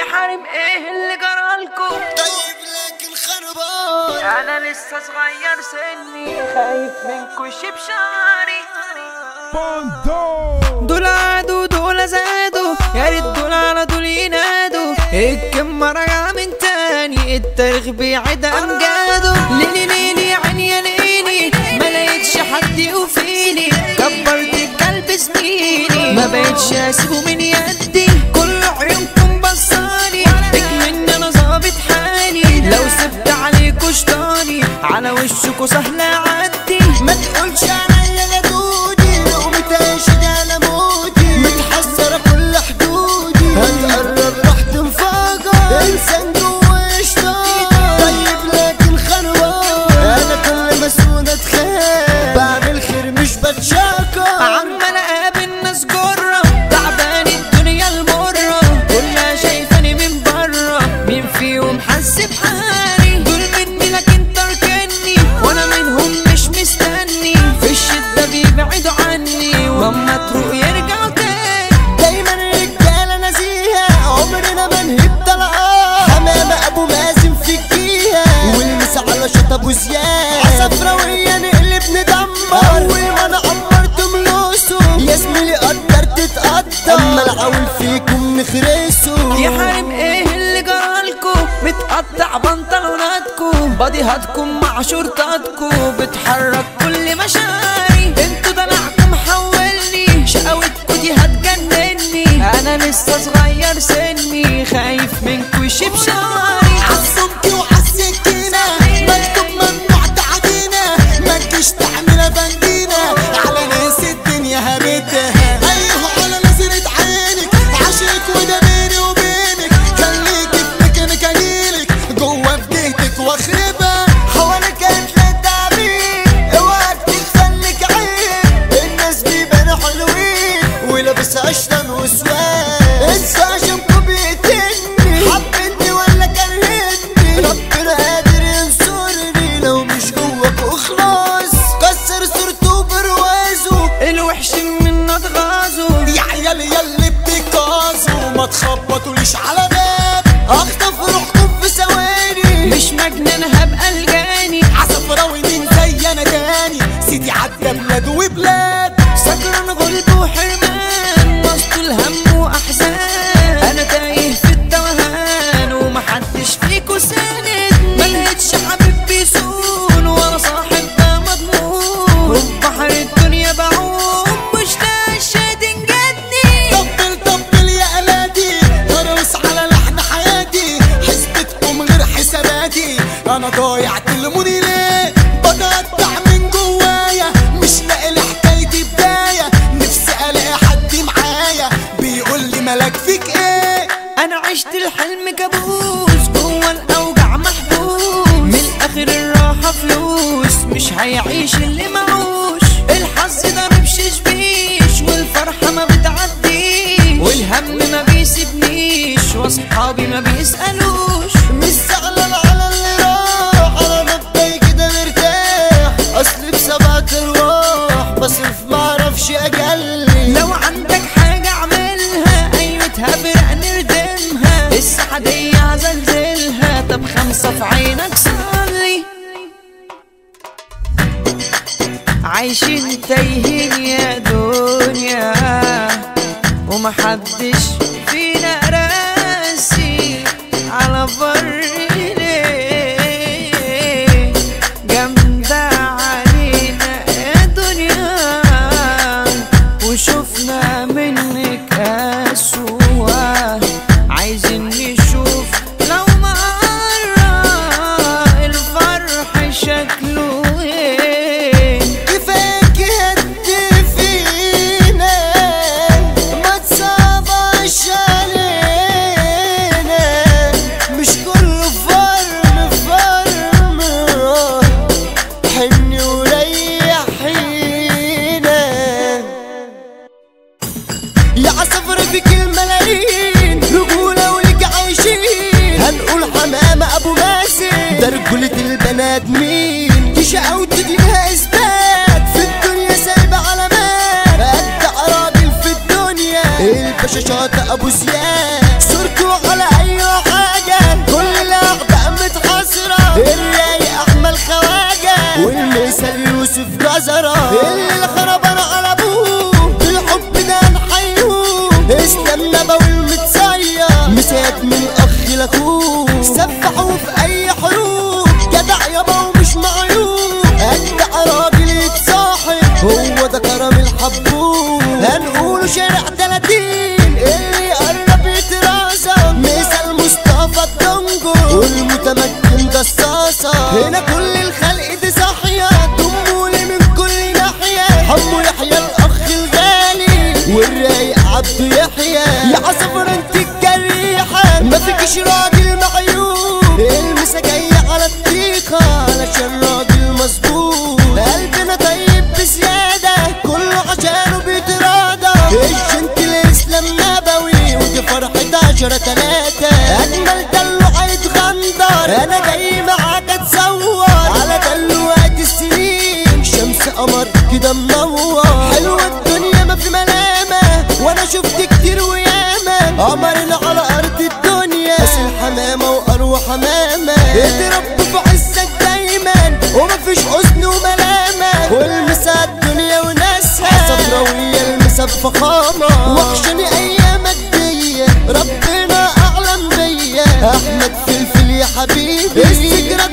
يا حريم ايه اللي جرالكم طيب لكن خربان انا لسه صغير سني خايف منكم يشيب شعري دول عادوا دول زادوا يا ريت دول على دول ينادوا الكم راجعة من تاني التاريخ بيعيد امجاده ليلي ليلي يا عيني يا ليلي ما لقيتش حد يوفيني كبرت الكلب زميلي ما بقتش اسيبه من يدي كل عيونكم بصاني اكمن انا ظابط حالي لو سبت عليكوا شطاني على وشكوا سهل اعدي ما تقولش عليا يا دودي لو متاشد على موتي متحسرة كل حدودي هتقرب راح تنفجر انسان جوا شطار طيب لكن خربان انا كل مسؤول اتخان بعمل خير مش بتشاكر عمال اقابل ناس جرة تعبان الدنيا المرة كلها شايفاني من برا مين فيهم حس بحالي دول مني لكن تركني وانا منهم مش مستني في الشدة بيبعدوا عني واما تروق يرجعوا تاني دايما رجالة نزيهة عمرنا ما نهب طلقات حمامة ابو مازن في الجيهة والمس على شط ابو زياد عصفراوية نقلب ندمر اول ما انا عمرت ملوسه يا زميلي قدرت تتقدر اما العول فيكم نخرسه يا حريم ايه اللي جرالكو متقطع بنطلوناتكو باديهاتكم مع شرطاتكو بتحرك كل مشاعري انتوا دلعكم حولني شقاوتكو دي هتجنني انا لسه صغير سني خايف منكو يشيب شعري عالصمت وعالسكينة مكتوب ممنوع تعدينا ما تجيش تعملها بندينا على ناس الدنيا هبتها ايوه على نظرة عينك عشقك وده بيني وبينك خليكي في مكانك اجيلك جوه في جهتك واخربها حواليك هتلاقي تعبين اوعى تغفلك عين الناس بيبانوا حلوين ولابس عشتان وسواد انسى عشانكوا بيقتلني حبني ولا كرهتني ربنا قادر ينصرني لو مش جواك اخلاص كسر صورته بروازه الوحش منا اتغازوا يا عيال ياللي بتكازوا ما تخبطوليش على باب اخطف روحكم في ثواني مش مجنون هبقى الجاني عصفراوي مين زي انا تاني سيدي عدى بلاد وبلاد سكران غلب وحرمان وسط الهم واحزان انا تايه في التوهان ومحدش فيكو ساند ما لقيتش حبيب بيسون ولا صاحب ده مضمون وفي بحر الدنيا بعوم مشتاق شاد جدني طبل طبل يا الادي ارقص على لحن حياتي حسبتكم غير حساباتي انا ضايع تلموني ليه بتقطع من جوايا مش لاقي لحكايتي بدايه نفسي الاقي حد معايا بيقول لي مالك فيك ايه انا عشت الحلم كابوس جوه الاوجع محبوس من اخر الراحه فلوس مش هيعيش اللي معوش الحظ ضرب ششبيش والفرحه ما بتعديش والهم ما بيسيبنيش واصحابي ما بيسالوش مش زعلان على اللي راح انا مبدأي كده مرتاح اصلي بسبعة ارواح بصرف معرفش اجلي لو عندك حاجه اعملها ايوه تهبرق نردمها السعديه هزلزلها طب خمسه في عينك صلي عايشين تايهين يا دنيا ومحدش فينا راسي على بر ليه جامدة علينا يا دنيا وشفنا منك أسوأ عايزين نشوف لو مرة الفرح شكله ايه كفاك هد فينا ما تصعبش علينا مش كل فرم فرم حني وريحينا يا عصفر فيك الملايين رجولة ولك عايشين هنقول حمامة أبو ماسك ده رجولة البنات مين دي شقاوتي دي لها إثبات في الدنيا سايبة علامات أجدع راجل في الدنيا الباشا شاطئ أبو زياد صورته على أي اللي الخرب انا قلبوه بالحب ده نحيوه اسلام نبوي المتصير مسات من اخ لاخوه سفحوا في اي حروب جدع يابا ومش معيوب اجدع راجل يتصاحب هو ده كرم الحبوب هنقوله شارع 30 اللي يقرب يترازم مثل مصطفى الدنجو والمتمكن ده الصاصة هنا كل الخلق دي صاحية دمولي من كل ناحية حمو يحيى الأخ الغالي والرايق عبده يحيى يا عصفر انت الجريحة ما فيكش راجل معيوب المسا جاية على الطريقة علشان راجل مظبوط قلبنا طيب بزيادة كله عشانه بيتراضى الجنت الاسلام نبوي ودي فرحة عشرة تلاتة اجمل دلو هيتغندر انا جاي معاك اتصور على دلوقت السنين شمس قمر كده منور حلوة الدنيا ما في ملامة وانا شفت كتير وياما قمرنا على ارض الدنيا بس الحمامة واروح حمامة اتربوا في عزك دايما ومفيش حزن وملامة والمسا الدنيا وناسها صفراوية المسا بفخامة وحشني ايامك دي ربنا اعلم بيا احمد فلفل يا حبيبي السجرة